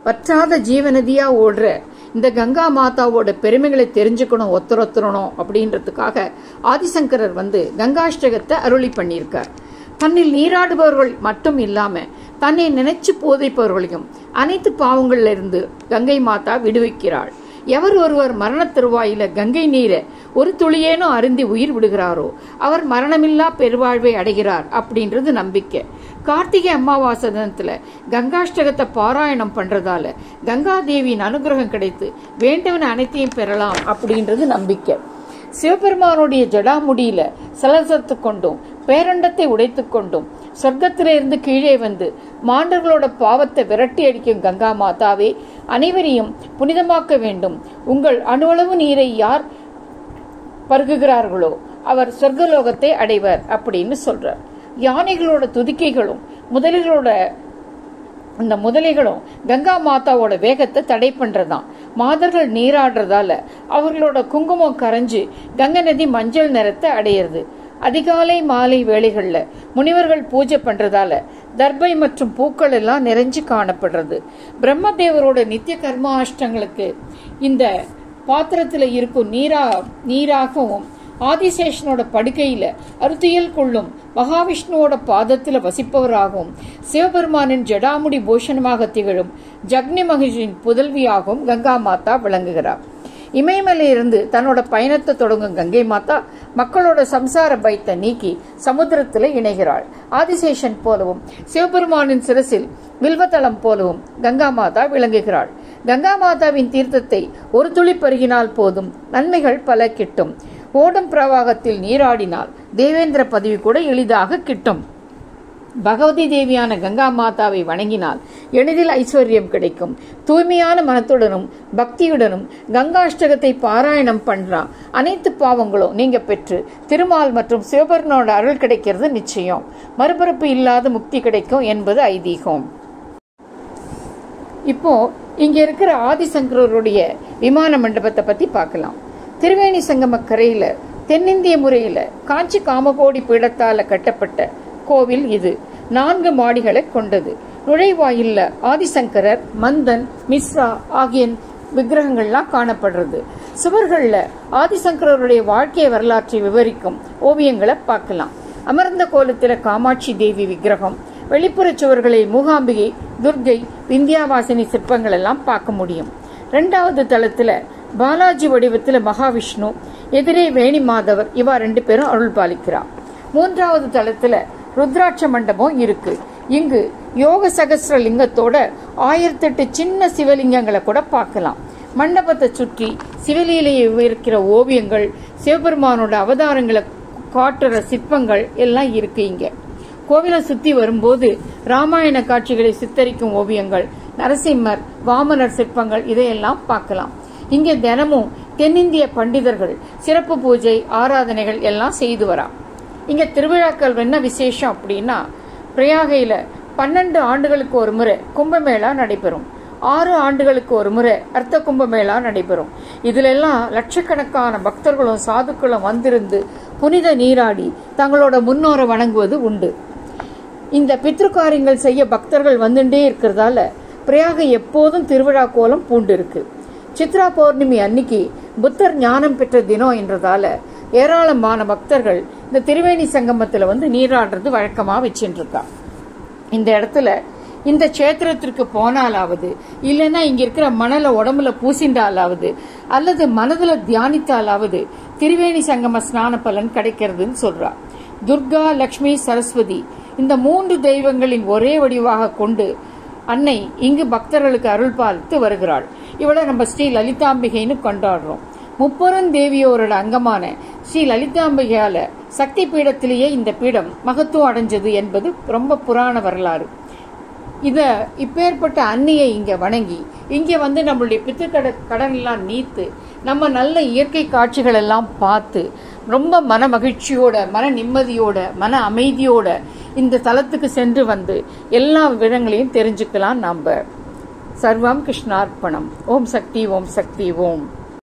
வற்றாத ஜீவநதியா ஓடுற இந்த கங்கா மாதாவோட பெருமைகளை தெரிஞ்சுக்கணும் ஒத்துரொத்துறணும் அப்படின்றதுக்காக ஆதிசங்கரர் வந்து கங்காஷ்டகத்தை அருளி பண்ணியிருக்கார் தன்னில் நீராடுபவர்கள் மட்டும் இல்லாம தன்னை நினைச்சு போதைப்பவர்களையும் அனைத்து பாவங்கள்ல இருந்து கங்கை மாதா விடுவிக்கிறாள் எவர் ஒருவர் மரண தருவாயில கங்கை நீரை ஒரு துளியேனும் அருந்தி உயிர் விடுகிறாரோ அவர் மரணமில்லா பெருவாழ்வை அடைகிறார் அப்படின்றது நம்பிக்கை கார்த்திகை அமாவாசை தினத்துல கங்காஷ்டகத்தை பாராயணம் பண்றதால கங்காதேவியின் அனுகிரகம் கிடைத்து வேண்டவன அனைத்தையும் பெறலாம் அப்படின்றது நம்பிக்கை சிவபெருமானுடைய ஜடாமுடியில சலசத்து கொண்டும் பேரண்டத்தை உடைத்துக் கொண்டும் சொர்க்கத்திலிருந்து கீழே வந்து மாண்டர்களோட பாவத்தை விரட்டி அடிக்கும் கங்கா மாதாவே அனைவரையும் புனிதமாக்க வேண்டும் உங்கள் அணுவளவு நீரை யார் பருகுகிறார்களோ அவர் சொர்க்கலோகத்தை அடைவர் அப்படின்னு சொல்றார் யானைகளோட துதிக்கைகளும் முதலிகளோட இந்த முதலைகளும் கங்கா மாதாவோட வேகத்தை தடை பண்றதாம் மாதர்கள் நீராடுறதால அவர்களோட குங்குமம் கரைஞ்சு கங்கை நதி மஞ்சள் நிறத்தை அடையிறது அதிகாலை மாலை வேளைகள்ல முனிவர்கள் பூஜை பண்றதால தர்பை மற்றும் பூக்கள் எல்லாம் நிறைஞ்சு காணப்படுறது பிரம்மதேவரோட நித்திய கர்மாஷ்டங்களுக்கு இந்த பாத்திரத்துல இருக்கும் நீரா நீராகவும் ஆதிசேஷனோட படுக்கையில அருத்தியல் கொள்ளும் மகாவிஷ்ணுவோட பாதத்துல வசிப்பவராகவும் சிவபெருமானின் ஜடாமுடி பூஷணமாக திகழும் ஜக்னி மகிஷின் புதல்வியாகவும் கங்கா மாதா விளங்குகிறார் இமயமலையிலிருந்து தன்னோட பயணத்தை தொடங்கும் கங்கை மாதா மக்களோட சம்சார பயத்தை நீக்கி சமுத்திரத்துல இணைகிறாள் ஆதிசேஷன் போலவும் சிவபெருமானின் சிரசில் வில்வத்தளம் போலவும் கங்கா மாதா விளங்குகிறாள் கங்கா மாதாவின் தீர்த்தத்தை ஒரு துளி பருகினால் போதும் நன்மைகள் பல கிட்டும் ஓடும் பிரவாகத்தில் நீராடினால் தேவேந்திர பதவி கூட எளிதாக கிட்டும் பகவதி தேவியான கங்கா மாதாவை வணங்கினால் எளிதில் ஐஸ்வர்யம் கிடைக்கும் தூய்மையான மனத்துடனும் பக்தியுடனும் கங்காஷ்டகத்தை பாராயணம் பண்றா அனைத்து பாவங்களும் நீங்க பெற்று திருமால் மற்றும் சிவபெருமானோட அருள் கிடைக்கிறது நிச்சயம் மறுபிறப்பு இல்லாத முக்தி கிடைக்கும் என்பது ஐதீகம் இப்போ இங்க இருக்கிற ஆதிசங்கரருடைய விமான மண்டபத்தை பத்தி பார்க்கலாம் திருவேணி சங்கம கரையில தென்னிந்திய முறையில காஞ்சி காமகோடி பீடத்தால கட்டப்பட்ட கோவில் இது நான்கு மாடிகளை கொண்டது நுழைவாயில்ல ஆதிசங்கரர் மந்தன் மிஸ்ரா ஆகிய விக்கிரகங்கள்லாம் காணப்படுறது சுவர்கள்ல ஆதிசங்கரருடைய வாழ்க்கை வரலாற்றை விவரிக்கும் ஓவியங்களை பார்க்கலாம் அமர்ந்த கோலத்துல காமாட்சி தேவி விக்கிரகம் வெளிப்புற சுவர்களில் மூகாம்பிகை துர்கை விந்தியாவாசினி சிற்பங்கள் எல்லாம் பார்க்க முடியும் ரெண்டாவது தளத்துல பாலாஜி வடிவத்துல மகாவிஷ்ணு எதிரே வேணி மாதவர் இவா ரெண்டு பேரும் அருள் பாலிக்கிறார் மூன்றாவது தளத்துல ருத்ராட்ச மண்டபம் இருக்கு இங்கு யோக சகசிர லிங்கத்தோட ஆயிரத்தி எட்டு சின்ன சிவலிங்கங்களை கூட பார்க்கலாம் மண்டபத்தை சுற்றி சிவலீலையை இருக்கிற ஓவியங்கள் சிவபெருமானோட அவதாரங்களை காட்டுற சிற்பங்கள் எல்லாம் இருக்கு இங்க கோவிலை சுத்தி வரும்போது ராமாயண காட்சிகளை சித்தரிக்கும் ஓவியங்கள் நரசிம்மர் வாமனர் சிற்பங்கள் இதையெல்லாம் பார்க்கலாம் இங்கே தினமும் தென்னிந்திய பண்டிதர்கள் சிறப்பு பூஜை ஆராதனைகள் எல்லாம் செய்து வரா இங்க திருவிழாக்கள் என்ன விசேஷம் அப்படின்னா பிரயாகையில பன்னெண்டு ஆண்டுகளுக்கு ஒரு முறை கும்பமேளா நடைபெறும் ஆறு ஆண்டுகளுக்கு ஒரு முறை அர்த்த கும்பமேளா நடைபெறும் இதுல எல்லாம் லட்சக்கணக்கான பக்தர்களும் சாதுக்களும் வந்திருந்து புனித நீராடி தங்களோட முன்னோரை வணங்குவது உண்டு இந்த பித்ருக்காரியங்கள் செய்ய பக்தர்கள் வந்துட்டே இருக்கிறதால பிரயாக எப்போதும் திருவிழா கோலம் பூண்டு இருக்கு சித்ரா பௌர்ணமி அன்னைக்கு புத்தர் ஞானம் பெற்ற தினம் என்றதால ஏராளமான பக்தர்கள் இந்த திருவேணி சங்கமத்துல வந்து நீராடுறது வழக்கமா வச்சுட்டு இருக்கா இந்த இடத்துல இந்த கஷேத்திரத்திற்கு போனாலாவது இல்லைன்னா இங்க இருக்கிற மணலை உடம்புல பூசிண்டாலாவது அல்லது மனதுல தியானித்தாலாவது திருவேணி சங்கம ஸ்நான பலன் கிடைக்கிறதுன்னு சொல்றா துர்கா லக்ஷ்மி சரஸ்வதி இந்த மூன்று தெய்வங்களின் ஒரே வடிவாக கொண்டு அன்னை இங்கு பக்தர்களுக்கு அருள் பார்த்து வருகிறாள் இவளை நம்ம ஸ்ரீ லலிதாம்பிகைன்னு கொண்டாடுறோம் முப்பெரும் தேவியோரோட அங்கமான ஸ்ரீ லலிதாம்பிகையால சக்தி பீடத்திலேயே இந்த பீடம் மகத்துவம் அடைஞ்சது என்பது ரொம்ப புராண வரலாறு இத இப்பேற்பட்ட அன்னியை இங்க வணங்கி இங்க வந்து நம்மளுடைய பித்துக்கட கடன் எல்லாம் நீத்து நம்ம நல்ல இயற்கை காட்சிகள் எல்லாம் பார்த்து ரொம்ப மன மகிழ்ச்சியோட மன நிம்மதியோட மன அமைதியோட இந்த தலத்துக்கு சென்று வந்து எல்லா விவரங்களையும் தெரிஞ்சுக்கலாம் நம்ம சர்வம் கிருஷ்ணார்ப்பணம் ஓம் சக்தி ஓம் சக்தி ஓம்